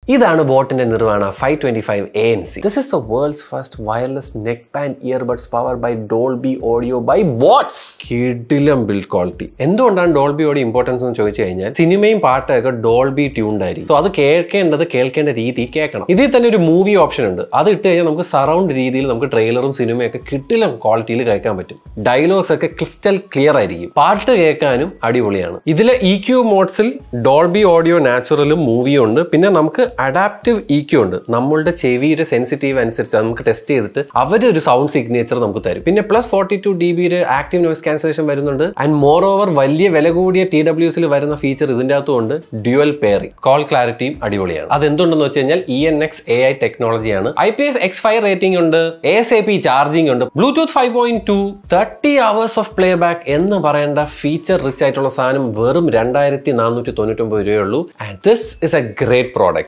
ഇതാണ് ബോട്ടിന്റെ Nirvana five twenty five A N C this is the world's first wireless neck band earbuds power by Dolby audio by boat's കിടിലം build quality എന്തുകൊണ്ടാണ് Dolby audio importance എന്ന് ചോദിച്ചു കഴിഞ്ഞാൽ സിനിമയും പാട്ടൊക്കെ ഡോൾബി ട്യൂൺഡ് ആയിരിക്കും സോ അത് കേൾക്കേണ്ടത് കേൾക്കേണ്ട രീതി കേൾക്കണം ഇതിൽ തന്നെ ഒരു മൂവി ഓപ്ഷൻ ഉണ്ട് അത് ഇട്ട് കഴിഞ്ഞാൽ നമുക്ക് സറൗണ്ട് രീതിയിൽ നമുക്ക് ട്രെയിലറും സിനിമയൊക്കെ കിട്ടിലും ക്വാളിറ്റിയിൽ കേൾക്കാൻ പറ്റും ഡയലോഗ്സ് ഒക്കെ ക്രിസ്റ്റൽ ക്ലിയർ ആയിരിക്കും പാട്ട് കേൾക്കാനും അടിപൊളിയാണ് ഇതിലെ ഇ ക്യു മോഡ്സിൽ ഡോൾബി ഓഡിയോ നാച്ചുറലും മൂവിയും ഉണ്ട് പിന്നെ നമുക്ക് അഡാപ്റ്റീവ് ഇ ക്യു ഉണ്ട് നമ്മളുടെ ചെവിയുടെ സെൻസിറ്റീവ് അനുസരിച്ച് നമുക്ക് ടെസ്റ്റ് ചെയ്തിട്ട് അവരൊരു സൗണ്ട് സിഗ്നേച്ചർ നമുക്ക് തരും പിന്നെ പ്ലസ് ഫോർട്ടി ടു ഡി ബിയുടെ ആക്റ്റീവ് നോയ്സ് ക്യാൻസലേഷൻ വരുന്നുണ്ട് ആൻഡ് മോർ ഓവർ വലിയ വില കൂടിയ ടി ഡബ്ല്യൂസിൽ വരുന്ന ഫീച്ചർ ഇതിൻ്റെ അകത്തുകൊണ്ട് ഡ്യുവൽ പെയറിംഗ് കോൾ ക്ലാരിറ്റിയും അടിപൊളിയാണ് അത് എന്തുണ്ടെന്ന് വെച്ച് കഴിഞ്ഞാൽ ഇ എൻ എക്സ് എ ഐ ടെക്നോളജിയാണ് I P S X five rating ഉണ്ട് A S A P charging ഉണ്ട് Bluetooth five point two thirty hours of playback എന്ന് പറയേണ്ട ഫീച്ചർ റിച്ച് ആയിട്ടുള്ള സാധനം വെറും രണ്ടായിരത്തി നാനൂറ്റി തൊണ്ണൂറ്റൊമ്പത് രൂപയുള്ളൂ and this is a great product